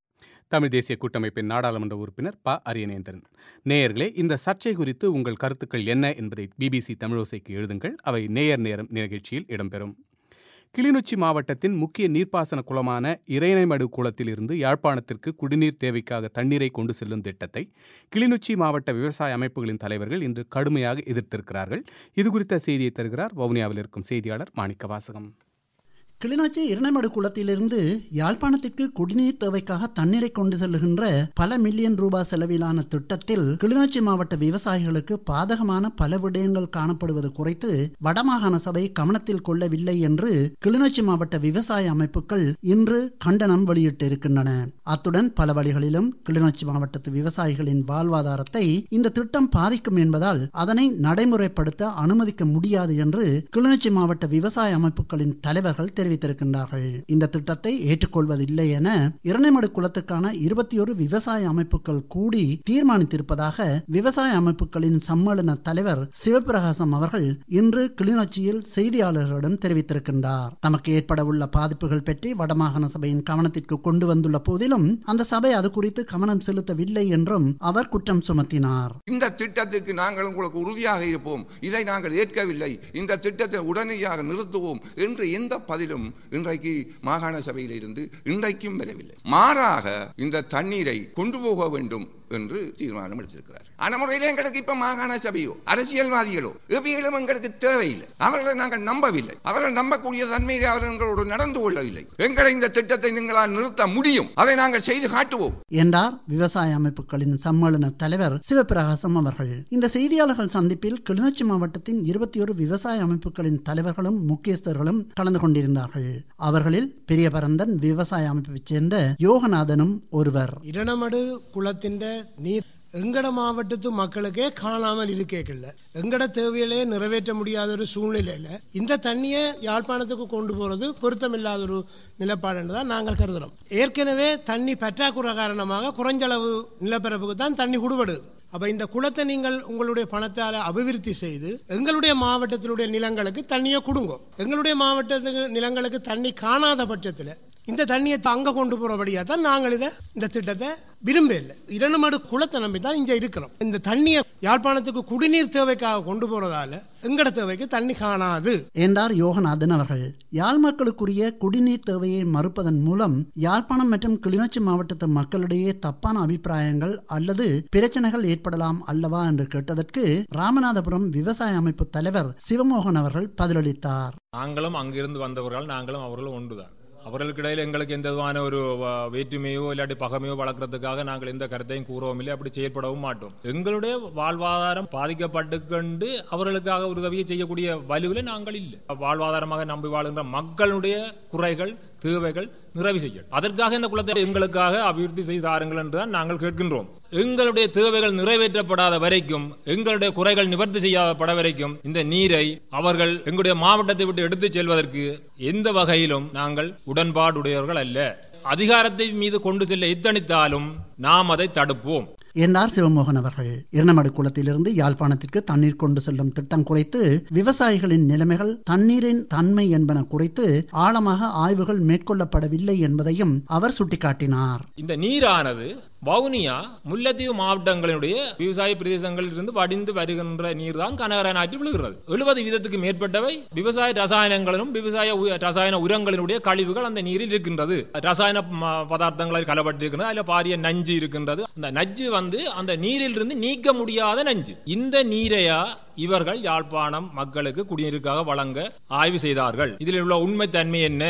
தமிழ் தேசிய கூட்டமைப்பின் நாடாளுமன்ற உறுப்பினர் ப அரியநேந்திரன் நேயர்களே இந்த சர்ச்சை குறித்து உங்கள் கருத்துக்கள் என்ன என்பதை பிபிசி தமிழோசைக்கு எழுதுங்கள் அவை நேயர் நேரம் நிகழ்ச்சியில் இடம்பெறும் கிளிநொச்சி மாவட்டத்தின் முக்கிய நீர்ப்பாசன குளமான இறைனைமடு குளத்தில் இருந்து யாழ்ப்பாணத்திற்கு குடிநீர் தேவைக்காக தண்ணீரை கொண்டு செல்லும் திட்டத்தை கிளிநொச்சி மாவட்ட விவசாய அமைப்புகளின் தலைவர்கள் இன்று கடுமையாக எதிர்த்திருக்கிறார்கள் இது குறித்த செய்தியை தருகிறார் வவுனியாவில் இருக்கும் செய்தியாளர் மாணிக்க வாசகம் கிளிநொச்சி இரணைமடு குளத்திலிருந்து யாழ்ப்பாணத்திற்கு குடிநீர் தேவைக்காக தண்ணீரை கொண்டு செல்லுகின்ற பல மில்லியன் ரூபாய் செலவிலான திட்டத்தில் கிளிநொச்சி மாவட்ட விவசாயிகளுக்கு பாதகமான பல விடயங்கள் காணப்படுவது குறித்து வடமாகாண சபை கவனத்தில் கொள்ளவில்லை என்று கிளிநொச்சி மாவட்ட விவசாய அமைப்புகள் இன்று கண்டனம் வெளியிட்டிருக்கின்றன அத்துடன் பல வழிகளிலும் கிளிநொச்சி மாவட்டத்து விவசாயிகளின் வாழ்வாதாரத்தை இந்த திட்டம் பாதிக்கும் என்பதால் அதனை நடைமுறைப்படுத்த அனுமதிக்க முடியாது என்று கிளிநொச்சி மாவட்ட விவசாய அமைப்புகளின் தலைவர்கள் தெரிவித்தார் தெரிவித்திருக்கின்றார்கள் இந்த திட்டத்தை ஏற்றுக்கொள்வதில்லை என இரணைமடு குளத்துக்கான இருபத்தி ஒரு விவசாய அமைப்புகள் கூடி தீர்மானித்திருப்பதாக விவசாய அமைப்புகளின் சம்மேளன தலைவர் சிவபிரகாசம் அவர்கள் இன்று கிளிநொச்சியில் செய்தியாளர்களிடம் தெரிவித்திருக்கின்றார் தமக்கு ஏற்படவுள்ள பாதிப்புகள் பற்றி வடமாகாண சபையின் கவனத்திற்கு கொண்டு வந்துள்ள போதிலும் அந்த சபை அது குறித்து கவனம் செலுத்தவில்லை என்றும் அவர் குற்றம் சுமத்தினார் இந்த திட்டத்துக்கு நாங்கள் உங்களுக்கு உறுதியாக இருப்போம் இதை நாங்கள் ஏற்கவில்லை இந்த திட்டத்தை உடனடியாக நிறுத்துவோம் என்று எந்த பதிலும் இன்றைக்கு மாகாண சபையில் இருந்து இன்றைக்கும் வரவில்லை மாறாக இந்த தண்ணீரை கொண்டு போக வேண்டும் என்று தீர்மானம் எடுத்திருக்கிறார் ஆன முறையில் எங்களுக்கு இப்ப மாகாண சபையோ அரசியல்வாதிகளோ எவைகளும் எங்களுக்கு தேவையில்லை அவர்களை நாங்கள் நம்பவில்லை அவர்கள் நம்பக்கூடிய தன்மையை அவர்களோடு நடந்து கொள்ளவில்லை எங்களை இந்த திட்டத்தை நீங்களால் நிறுத்த முடியும் அதை நாங்கள் செய்து காட்டுவோம் என்றார் விவசாய அமைப்புகளின் சம்மேளன தலைவர் சிவபிரகாசம் அவர்கள் இந்த செய்தியாளர்கள் சந்திப்பில் கிளிநொச்சி மாவட்டத்தின் இருபத்தி ஒரு விவசாய அமைப்புகளின் தலைவர்களும் முக்கியஸ்தர்களும் கலந்து கொண்டிருந்தார்கள் அவர்களில் பெரிய பரந்தன் விவசாய அமைப்பைச் சேர்ந்த யோகநாதனும் ஒருவர் ഇരണമട് കുളത്തിന്റെ നീർ എങ്കട മാവട്ടത്തു மக்களுக்கே காணாமல் இருக்கேக்கல எங்கட தேவையிலே நிறைவேற்ற முடியாத ஒரு சூழ்நிலையில இந்த தண்ணியை யாழ்ப்பாணத்துக்கு கொண்டு போறது பொருத்தமில்லாத ஒரு நிலப்பாடு தான் நாங்கள் கருதுறோம் ஏற்கனவே தண்ணி பற்றாக்குறை காரணமாக குறைஞ்சளவு நிலப்பரப்புக்கு தான் தண்ணி குடுபடுது அப்ப இந்த குளத்தை நீங்கள் உங்களுடைய பணத்தால் அபிவிருத்தி செய்து எங்களுடைய மாவட்டத்தினுடைய நிலங்களுக்கு தண்ணியை கொடுங்க எங்களுடைய மாவட்டத்துக்கு நிலங்களுக்கு தண்ணி காணாத பட்சத்தில் இந்த தண்ணியை அங்க கொண்டு போறபடியா தான் நாங்கள் இதை இந்த திட்டத்தை விரும்ப இல்லை இரண்டுமடு குளத்தை நம்பி தான் இங்க இருக்கிறோம் இந்த தண்ணியை யாழ்ப்பாணத்துக்கு குடிநீர் தேவைக்காக கொண்டு போறதால எங்கட தேவைக்கு தண்ணி காணாது என்றார் யோகநாதன் அவர்கள் யாழ் மக்களுக்குரிய குடிநீர் தேவையை மறுப்பதன் மூலம் யாழ்ப்பாணம் மற்றும் கிளிநொச்சி மாவட்டத்து மக்களிடையே தப்பான அபிப்பிராயங்கள் அல்லது பிரச்சனைகள் ஏற்படலாம் அல்லவா என்று கேட்டதற்கு ராமநாதபுரம் விவசாய அமைப்பு தலைவர் சிவமோகன் அவர்கள் பதிலளித்தார் நாங்களும் அங்கிருந்து வந்தவர்கள் நாங்களும் அவர்களும் ஒன்றுதான் அவர்களுக்கு இடையில் எங்களுக்கு எந்த விதமான ஒரு வ- வேற்றுமையோ இல்லாட்டி பகமையோ வளர்க்கறதுக்காக நாங்கள் எந்த கருத்தையும் கூறவும் இல்லை அப்படி செயல்படவும் மாட்டோம் எங்களுடைய வாழ்வாதாரம் பாதிக்கப்பட்டு கொண்டு அவர்களுக்காக ஒரு உதவியை செய்யக்கூடிய வலுவில் நாங்கள் இல்லை வாழ்வாதாரமாக நம்பி வாழுகின்ற மக்களுடைய குறைகள் தேவைகள் நிறைவு செய்யணும் அதற்காக இந்த குலத்தை எங்களுக்காக அபிவிருத்தி செய்து தாருங்கள் என்றுதான் நாங்கள் கேட்கின்றோம் எங்களுடைய தேவைகள் நிறைவேற்றப்படாத வரைக்கும் எங்களுடைய குறைகள் நிவர்த்தி செய்யப்பட வரைக்கும் இந்த நீரை அவர்கள் எங்களுடைய மாவட்டத்தை விட்டு எடுத்துச் செல்வதற்கு எந்த வகையிலும் நாங்கள் உடன்பாடுடையவர்கள் அல்ல அதிகாரத்தை மீது கொண்டு செல்ல எத்தனித்தாலும் நாம் அதை தடுப்போம் என்றார் சிவமோகன் அவர்கள் இரணமடு குளத்திலிருந்து யாழ்ப்பாணத்திற்கு தண்ணீர் கொண்டு செல்லும் திட்டம் குறித்து விவசாயிகளின் நிலைமைகள் தண்ணீரின் தன்மை என்பன குறித்து ஆழமாக ஆய்வுகள் மேற்கொள்ளப்படவில்லை என்பதையும் அவர் சுட்டிக்காட்டினார் இந்த நீரானது வவுனியா முல்லைத்தீவு மாவட்டங்களினுடைய விவசாய பிரதேசங்களில் இருந்து வடிந்து வருகின்ற நீர் தான் கனகராயன் ஆற்றி விழுகிறது எழுபது வீதத்துக்கு மேற்பட்டவை விவசாய ரசாயனங்களிலும் விவசாய உ- ரசாயன உரங்களினுடைய கழிவுகள் அந்த நீரில் இருக்கின்றது ரசாயன ம- பதார்த்தங்களில் கலப்பட்டிருக்கிறது அதில் பாரிய நஞ்சு இருக்கின்றது அந்த நஞ்சு வந்து அந்த நீரில் இருந்து நீக்க முடியாத நஞ்சு இந்த நீரையா இவர்கள் யாழ்ப்பாணம் மக்களுக்கு குடிநீருக்காக வழங்க ஆய்வு செய்தார்கள் இதில் உள்ள உண்மை தன்மை என்ன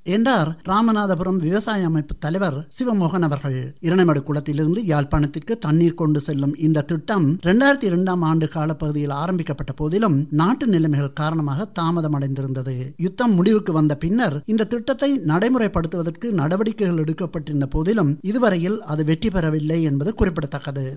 என்றார் ராமநாதபுரம் விவசாய அமைப்பு தலைவர் சிவமோகன் அவர்கள் இரணைமடு குளத்திலிருந்து யாழ்ப்பாணத்திற்கு தண்ணீர் கொண்டு செல்லும் இந்த திட்டம் இரண்டாயிரத்தி இரண்டாம் ஆண்டு காலப்பகுதியில் ஆரம்பிக்கப்பட்ட போதிலும் நாட்டு நிலைமைகள் காரணமாக தாமதமடைந்திருந்தது யுத்தம் முடிவுக்கு வந்த பின்னர் இந்த திட்டத்தை நடைமுறைப்படுத்துவதற்கு நடவடிக்கைகள் எடுக்கப்பட்டிருந்த போதிலும் இதுவரையில் அது வெற்றி பெறவில்லை என்பது குறிப்பிடத்தக்கது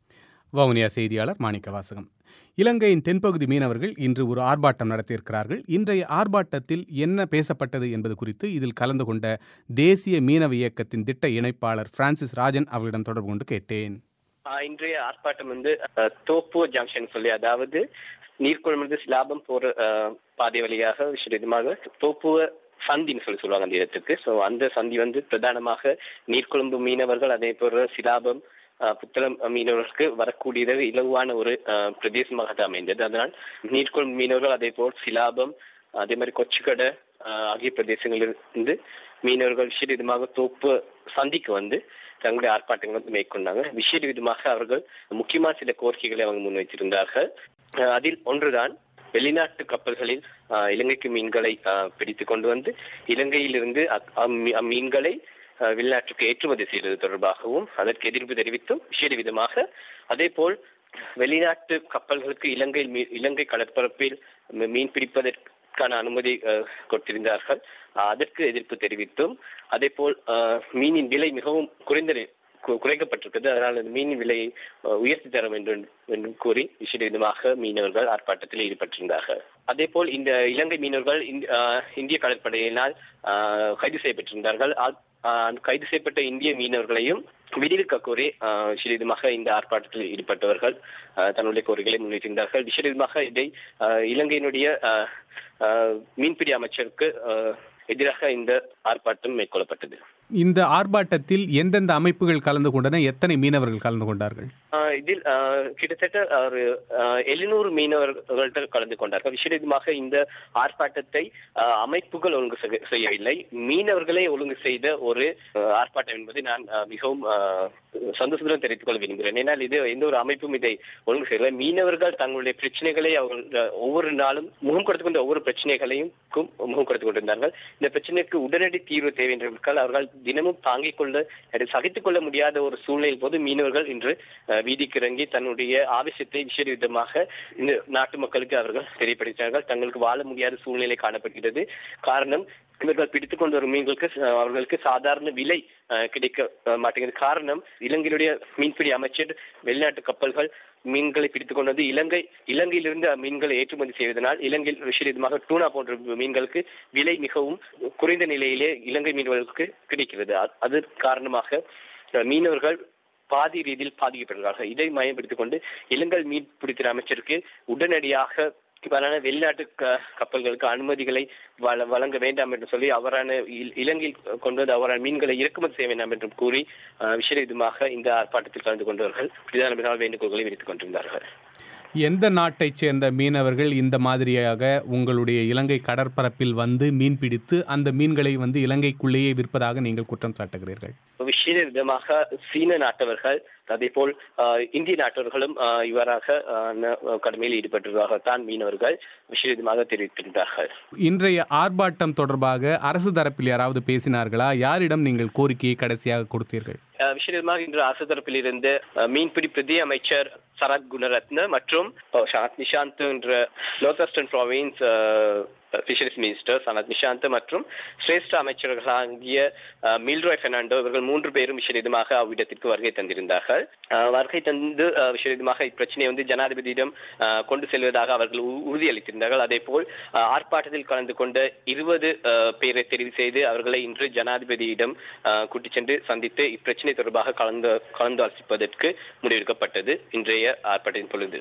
வவுனியா செய்தியாளர் மாணிக்க வாசகம் இலங்கையின் தென்பகுதி மீனவர்கள் இன்று ஒரு ஆர்ப்பாட்டம் நடத்தியிருக்கிறார்கள் இன்றைய ஆர்ப்பாட்டத்தில் என்ன பேசப்பட்டது என்பது குறித்து இதில் கலந்து கொண்ட தேசிய மீனவ இயக்கத்தின் திட்ட இணைப்பாளர் பிரான்சிஸ் ராஜன் அவர்களிடம் தொடர்பு கொண்டு கேட்டேன் ஆஹ் இன்றைய ஆர்ப்பாட்டம் வந்து அஹ், தோப்பு ஜங்ஷன் சொல்லி அதாவது நீர்க்குழம்பு சிலாபம் போற அஹ், பாதை வழியாக விசேஷமாக தோப்புவ சந்தின்னு சொல்லி சொல்லுவாங்க அந்த இடத்துக்கு ஸோ அந்த சந்தி வந்து பிரதானமாக நீர்க்குழம்பு மீனவர்கள் அதே போல சிலாபம் அஹ், புத்தளம் மீனவர்களுக்கு வரக்கூடியது இலகுவான ஒரு அஹ், பிரதேசமாக அது அமைந்தது அதனால் நீர்க்குழம்பு மீனவர்கள் அதே போல் சிலாபம் அதே மாதிரி கொச்சிக்கடை அஹ், ஆகிய பிரதேசங்களிலிருந்து மீனவர்கள் விசேட விதமாக தோப்பு சந்திக்கு வந்து தங்களுடைய ஆர்ப்பாட்டங்களை வந்து மேற்கொண்டாங்க விசேட விதமாக அவர்கள் முக்கியமான சில கோரிக்கைகளை அவங்க முன்வைத்திருந்தார்கள் அஹ் அதில் ஒன்றுதான் வெளிநாட்டு கப்பல்களில் அஹ், இலங்கைக்கு மீன்களை அஹ், பிடித்து கொண்டு வந்து இலங்கையிலிருந்து அக்- அம்மீ- அம்மீன்களை அஹ், வெளிநாட்டுக்கு ஏற்றுமதி செய்வது தொடர்பாகவும் அதற்கு எதிர்ப்பு தெரிவித்தும் விசேட விதமாக அதே போல் வெளிநாட்டு கப்பல்களுக்கு இலங்கை மீ- இலங்கை கடற்பரப்பில் மீ- மீன் பிடிப்பதற்கான அனுமதி அஹ், கொடுத்திருந்தார்கள் அஹ், அதற்கு எதிர்ப்பு தெரிவித்தும் அதே போல் அஹ், மீனின் விலை மிகவும் குறைந்த நி- கு- குறைக்கப்பட்டிருக்கிறது அதனால் அந்த மீனின் விலையை அஹ், உயர்த்தி தர வேண்டும் என்று கூறி விசேட விதமாக மீனவர்கள் ஆர்ப்பாட்டத்தில் ஈடுபட்டிருந்தார்கள் அதே போல் இந்த இலங்கை மீனவர்கள் இந்த- அஹ், இந்திய கடற்படையினால் அஹ், கைது செய்யப்பட்டிருந்தார்கள் ஆ- அஹ், கைது செய்யப்பட்ட இந்திய மீனவர்களையும் விடுவிக்க கோரி அஹ், விசேட விதமாக இந்த ஆர்ப்பாட்டத்தில் ஈடுபட்டவர்கள் அஹ், தன்னுடைய கோரிக்கைகளை முன்வைத்திருந்தார்கள் விசேட விதமாக இதை அஹ், இலங்கையினுடைய அஹ், அஹ், மீன்பிடி அமைச்சருக்கு அஹ், எதிராக இந்த ஆர்ப்பாட்டம் மேற்கொள்ளப்பட்டது இந்த ஆர்ப்பாட்டத்தில் எந்தெந்த அமைப்புகள் கலந்து கொண்டன எத்தனை மீனவர்கள் கலந்து கொண்டார்கள் ஆஹ் இதில் ஆஹ் கிட்டத்தட்ட ஒரு எழுநூறு மீனவர்கள் கலந்து கொண்டார்கள் விசேடமாக இந்த ஆர்ப்பாட்டத்தை ஆஹ் அமைப்புகள் ஒழுங்கு செய்ய- செய்யவில்லை மீனவர்களே ஒழுங்கு செய்த ஒரு ஆஹ் ஆர்ப்பாட்டம் என்பதை நான் ஆஹ் மிகவும் ஆஹ் சந்தோஷத்துடன் தெரிவித்துக் கொள்ள விரும்புகிறேன் ஏன்னால் இது எந்த ஒரு அமைப்பும் இதை ஒழுங்கு செய்யவில்லை மீனவர்கள் தங்களுடைய பிரச்சனைகளை அவர்கள் ஆஹ் ஒவ்வொரு நாளும் முகம் கொடுத்து கொண்ட ஒவ்வொரு பிரச்சனைகளையும் க்கும் முகம் கொடுத்து கொண்டிருந்தார்கள் இந்த பிரச்சனைக்கு உடனடி தீர்வு தேவை என்றால் அவர்கள் தினமும் தாங்கிக் கொள்ள அதை சகித்துக் கொள்ள முடியாத ஒரு சூழ்நிலையில் போது மீனவர்கள் இன்று அஹ், வீதிக்கு இறங்கி தன்னுடைய ஆவேசத்தை விசேட விதமாக இந்த நாட்டு மக்களுக்கு அவர்கள் தெரியப்படுத்தினார்கள் தங்களுக்கு வாழ முடியாத சூழ்நிலை காணப்படுகிறது காரணம் இவர்கள் பிடித்துக் கொண்டு வரும் மீன்களுக்கு அஹ், அவர்களுக்கு சாதாரண விலை அஹ், கிடைக்க அஹ், மாட்டேங்குது காரணம் இலங்கையினுடைய மீன்பிடி அமைச்சர் வெளிநாட்டு கப்பல்கள் மீன்களை பிடித்துக் கொண்டு வந்து இலங்கை இலங்கையிலிருந்து மீன்களை ஏற்றுமதி செய்வதனால் இலங்கையில் விசேடமாக டூனா போன்ற மீன்களுக்கு விலை மிகவும் குறைந்த நிலையிலே இலங்கை மீனவர்களுக்கு கிடைக்கிறது அ- அது காரணமாக அஹ், மீனவர்கள் பாதி ரீதியில் பாதிக்கப்படுகிறார்கள் இதை மையப்படுத்திக் கொண்டு இலங்கை மீன் பிடிக்கிற அமைச்சருக்கு உடனடியாக இவ்வாறான வெளிநாட்டு க- கப்பல்களுக்கு அனுமதிகளை வழ- வழங்க வேண்டாம் என்று சொல்லி அவரான இல்- இலங்கையில் கொண்டு வந்து அவரான மீன்களை இறக்குமதி செய்ய வேண்டாம் என்றும் கூறி அஹ், விசேட விதமாக இந்த ஆர்ப்பாட்டத்தில் கலந்து கொண்டவர்கள் பிரதான வேண்டுகோள்களை விடுத்துக் கொண்டிருந்தார்கள் எந்த நாட்டைச் சேர்ந்த மீனவர்கள் இந்த மாதிரியாக உங்களுடைய இலங்கை கடற்பரப்பில் வந்து மீன் பிடித்து அந்த மீன்களை வந்து இலங்கைக்குள்ளேயே விற்பதாக நீங்கள் குற்றம் சாட்டுகிறீர்கள் விசேட விதமாக சீன நாட்டவர்கள் அதே போல் அஹ், இந்திய நாட்டவர்களும் அஹ், இவ்வாறாக அஹ், ந- கடமையில் ஈடுபட்டிருப்பதாகத்தான் மீனவர்கள் விசேட விதமாக தெரிவித்திருந்தார்கள் இன்றைய ஆர்ப்பாட்டம் தொடர்பாக அரசு தரப்பில் யாராவது பேசினார்களா யாரிடம் நீங்கள் கோரிக்கையை கடைசியாக கொடுத்தீர்கள் அஹ், விசேடமாக இன்று அரசு தரப்பில் இருந்து அஹ், மீன்பிடி பிரதி அமைச்சர் சரத் குணரத்ன மற்றும் அஹ், சாந்த் நிஷாந்த் என்ற north western province fisheries minister Sanath Nishanth மற்றும் சிரேஷ்ட அமைச்சர்களாகிய அஹ், மில்ராய் பெர்னாண்டோ இவர்கள் மூன்று பேரும் விசேடமாக அவ்விடத்திற்கு வருகை தந்திருந்தார்கள் அஹ், வருகை தந்து அஹ், விசேடமாக இப்பிரச்சனையை வந்து ஜனாதிபதியிடம் அஹ், கொண்டு செல்வதாக அவர்கள் உ- உறுதியளித்திருந்தார்கள் அதே போல் அஹ், ஆர்ப்பாட்டத்தில் கலந்து கொண்ட இருபது பேரை தெரிவு செய்து அவர்களை இன்று ஜனாதிபதியிடம் அஹ், கூட்டிச் சென்று சந்தித்து இப்பிரச்சனை தொடர்பாக கலந்து கலந்தாலோசிப்பதற்கு முடிவெடுக்கப்பட்டது இன்றைய ஆர்ப்பாட்டத்தின் பொழுது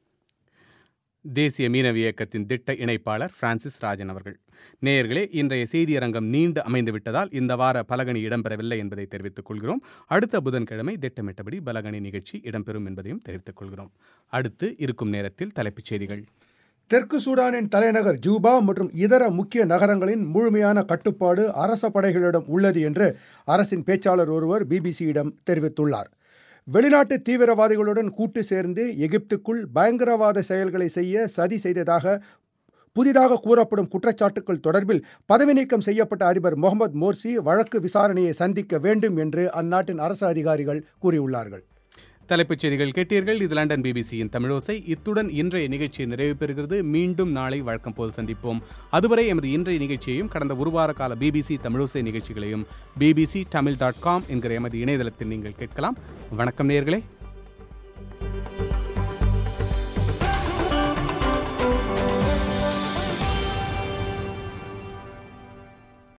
தேசிய மீனவ இயக்கத்தின் திட்ட இணைப்பாளர் பிரான்சிஸ் ராஜன் அவர்கள் நேயர்களே இன்றைய செய்தியரங்கம் நீண்டு அமைந்துவிட்டதால் இந்த வார பலகணி இடம்பெறவில்லை என்பதை தெரிவித்துக் கொள்கிறோம் அடுத்த புதன்கிழமை திட்டமிட்டபடி பலகணி நிகழ்ச்சி இடம்பெறும் என்பதையும் தெரிவித்துக் கொள்கிறோம் அடுத்து இருக்கும் நேரத்தில் தலைப்புச் செய்திகள் தெற்கு சூடானின் தலைநகர் ஜூபா மற்றும் இதர முக்கிய நகரங்களின் முழுமையான கட்டுப்பாடு அரச படைகளிடம் உள்ளது என்று அரசின் பேச்சாளர் ஒருவர் பிபிசியிடம் தெரிவித்துள்ளார் வெளிநாட்டு தீவிரவாதிகளுடன் கூட்டு சேர்ந்து எகிப்துக்குள் பயங்கரவாத செயல்களை செய்ய சதி செய்ததாக புதிதாக கூறப்படும் குற்றச்சாட்டுகள் தொடர்பில் பதவி நீக்கம் செய்யப்பட்ட அதிபர் முகமது மோர்சி வழக்கு விசாரணையை சந்திக்க வேண்டும் என்று அந்நாட்டின் அரசு அதிகாரிகள் கூறியுள்ளார்கள் தலைப்புச் செய்திகள் கேட்டீர்கள் இது லண்டன் பிபிசியின் தமிழோசை இத்துடன் இன்றைய நிகழ்ச்சி நிறைவு பெறுகிறது மீண்டும் நாளை வழக்கம் போல் சந்திப்போம் அதுவரை எமது இன்றைய நிகழ்ச்சியையும் கடந்த ஒரு வார கால பிபிசி தமிழோசை நிகழ்ச்சிகளையும் பிபிசி தமிழ் டாட் காம் என்கிற எமது இணையதளத்தில் நீங்கள் கேட்கலாம் வணக்கம் நேர்களே